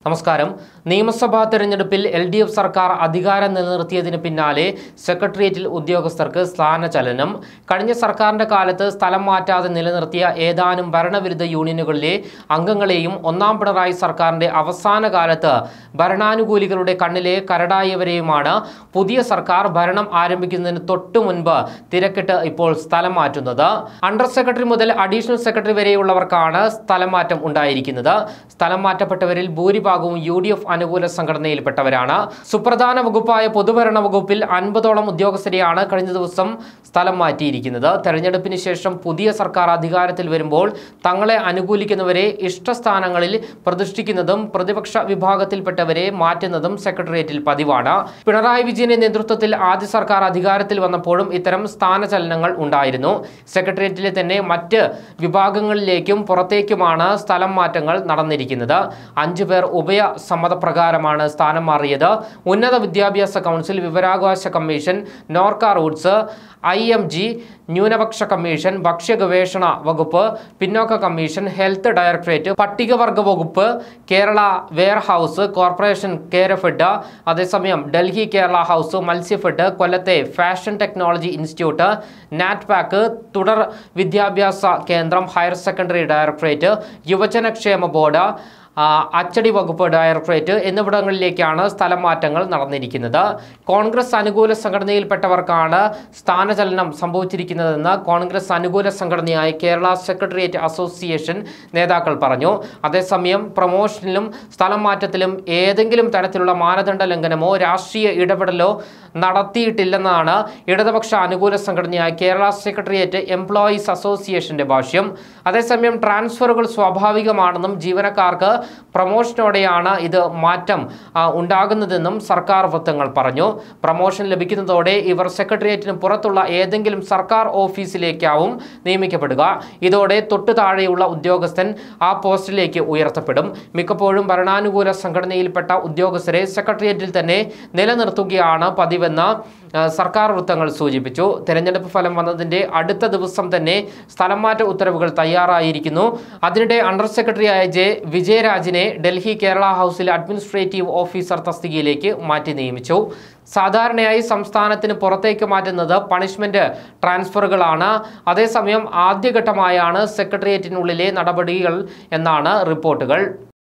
നമസ്കാരം നിയമസഭാ തെരഞ്ഞെടുപ്പിൽ എൽ ഡി എഫ് സർക്കാർ അധികാരം നിലനിർത്തിയതിന് പിന്നാലെ സെക്രട്ടേറിയറ്റിൽ ഉദ്യോഗസ്ഥർക്ക് സ്ഥാനചലനം കഴിഞ്ഞ സർക്കാരിന്റെ കാലത്ത് സ്ഥലം മാറ്റാതെ നിലനിർത്തിയ ഏതാനും ഭരണവിരുദ്ധ യൂണിയനുകളിലെ അംഗങ്ങളെയും ഒന്നാം പിണറായി സർക്കാരിന്റെ അവസാന കാലത്ത് ഭരണാനുകൂലികളുടെ കണ്ണിലെ കരടായവരെയുമാണ് പുതിയ സർക്കാർ ഭരണം ആരംഭിക്കുന്നതിന് തൊട്ടു മുൻപ് തിരക്കിട്ട് ഇപ്പോൾ സ്ഥലം മാറ്റുന്നത് അണ്ടർ സെക്രട്ടറി മുതൽ അഡീഷണൽ സെക്രട്ടറി വരെയുള്ളവർക്കാണ് സ്ഥലം മാറ്റം ഉണ്ടായിരിക്കുന്നത് സ്ഥലം മാറ്റപ്പെട്ടവരിൽ ഭൂരിഭാഗവും യു ഡി എഫ് അനുകൂല സംഘടനയിൽപ്പെട്ടവരാണ് സുപ്രധാന വകുപ്പായ പൊതുഭരണ വകുപ്പിൽ അൻപതോളം ഉദ്യോഗസ്ഥരെയാണ് കഴിഞ്ഞ ദിവസം സ്ഥലം മാറ്റിയിരിക്കുന്നത് തെരഞ്ഞെടുപ്പിന് ശേഷം പുതിയ സർക്കാർ അധികാരത്തിൽ വരുമ്പോൾ തങ്ങളെ അനുകൂലിക്കുന്നവരെ ഇഷ്ടസ്ഥാനങ്ങളിൽ പ്രതിഷ്ഠിക്കുന്നതും പ്രതിപക്ഷ വിഭാഗത്തിൽപ്പെട്ടവരെ മാറ്റുന്നതും സെക്രട്ടേറിയറ്റിൽ പതിവാണ് പിണറായി വിജയന്റെ നേതൃത്വത്തിൽ ആദ്യ സർക്കാർ അധികാരത്തിൽ വന്നപ്പോഴും ഇത്തരം സ്ഥാനചലനങ്ങൾ ഉണ്ടായിരുന്നു സെക്രട്ടേറിയറ്റിലെ തന്നെ മറ്റ് വിഭാഗങ്ങളിലേക്കും പുറത്തേക്കുമാണ് സ്ഥലം മാറ്റങ്ങൾ നടന്നിരിക്കുന്നത് അഞ്ചു പേർ ഉഭയ സമ്മതപ്രകാരമാണ് സ്ഥാനം മാറിയത് ഉന്നത വിദ്യാഭ്യാസ കൗൺസിൽ വിവരാവകാശ commission Norka roots I M G ന്യൂനപക്ഷ കമ്മീഷൻ ഭക്ഷ്യ ഗവേഷണ വകുപ്പ് പിന്നോക്ക കമ്മീഷൻ ഹെൽത്ത് ഡയറക്ടറേറ്റ് പട്ടികവർഗ വകുപ്പ് കേരള വെയർഹൌസ് കോർപ്പറേഷൻ കേരഫെഡ് അതേസമയം ഡൽഹി കേരള ഹൗസ് മത്സ്യഫെഡ് കൊല്ലത്തെ ഫാഷൻ ടെക്നോളജി ഇൻസ്റ്റിറ്റ്യൂട്ട് നാറ്റ്പാക്ക് തുടർ വിദ്യാഭ്യാസ കേന്ദ്രം ഹയർ സെക്കൻഡറി ഡയറക്ടറേറ്റ് യുവജനക്ഷേമ ബോർഡ് ആ, അച്ചടി വകുപ്പ് ഡയറക്ടറേറ്റ് എന്നിവിടങ്ങളിലേക്കാണ് സ്ഥലം മാറ്റങ്ങൾ നടന്നിരിക്കുന്നത് കോൺഗ്രസ് അനുകൂല സംഘടനയിൽപ്പെട്ടവർക്കാണ് സ്ഥാനചലനം സംഭവിച്ചിരിക്കുന്നതെന്ന് കോൺഗ്രസ് അനുകൂല സംഘടനയായ കേരള സെക്രട്ടേറിയറ്റ് അസോസിയേഷൻ നേതാക്കൾ പറഞ്ഞു അതേസമയം പ്രൊമോഷനിലും സ്ഥലം മാറ്റത്തിലും ഏതെങ്കിലും തരത്തിലുള്ള മാനദണ്ഡ ലംഘനമോ രാഷ്ട്രീയ ഇടപെടലോ നടത്തിയിട്ടില്ലെന്നാണ് ഇടതുപക്ഷ അനുകൂല സംഘടനയായ കേരള സെക്രട്ടേറിയറ്റ് എംപ്ലോയീസ് അസോസിയേഷന്റെ ഭാഷ്യം അതേസമയം ട്രാൻസ്ഫറുകൾ സ്വാഭാവികമാണെന്നും ജീവനക്കാർക്ക് പ്രൊമോഷനോടെയാണ് ഇത് മാറ്റം ആ, ഉണ്ടാകുന്നതെന്നും സർക്കാർ വൃത്തങ്ങൾ പറഞ്ഞു പ്രൊമോഷൻ ലഭിക്കുന്നതോടെ ഇവർ സെക്രട്ടേറിയറ്റിന് പുറത്തുള്ള ഏതെങ്കിലും സർക്കാർ ഓഫീസിലേക്കാവും നിയമിക്കപ്പെടുക ഇതോടെ തൊട്ടു താഴെയുള്ള ഉദ്യോഗസ്ഥൻ ആ പോസ്റ്റിലേക്ക് ഉയർത്തപ്പെടും മിക്കപ്പോഴും ഭരണാനുകൂല സംഘടനയിൽപ്പെട്ട ഉദ്യോഗസ്ഥരെ സെക്രട്ടേറിയറ്റിൽ തന്നെ നിലനിർത്തുകയാണ് പതിവെന്ന് ആ, സർക്കാർ വൃത്തങ്ങൾ സൂചിപ്പിച്ചു തെരഞ്ഞെടുപ്പ് ഫലം വന്നതിന്റെ അടുത്ത ദിവസം തന്നെ സ്ഥലം മാറ്റ ഉത്തരവുകൾ തയ്യാറായിരിക്കുന്നു അതിനിടെ അണ്ടർ സെക്രട്ടറിയായ ജെ വിജയരാജിനെ ഡൽഹി കേരള ഹൗസിലെ അഡ്മിനിസ്ട്രേറ്റീവ് ഓഫീസർ തസ്തികയിലേക്ക് മാറ്റി നിയമിച്ചു സാധാരണയായി സംസ്ഥാനത്തിന് പുറത്തേക്ക് മാറ്റുന്നത് പണിഷ്മെന്റ് ട്രാൻസ്ഫറുകളാണ് അതേസമയം ആദ്യഘട്ടമായാണ് സെക്രട്ടേറിയറ്റിനുള്ളിലെ നടപടികൾ എന്നാണ് റിപ്പോർട്ടുകൾ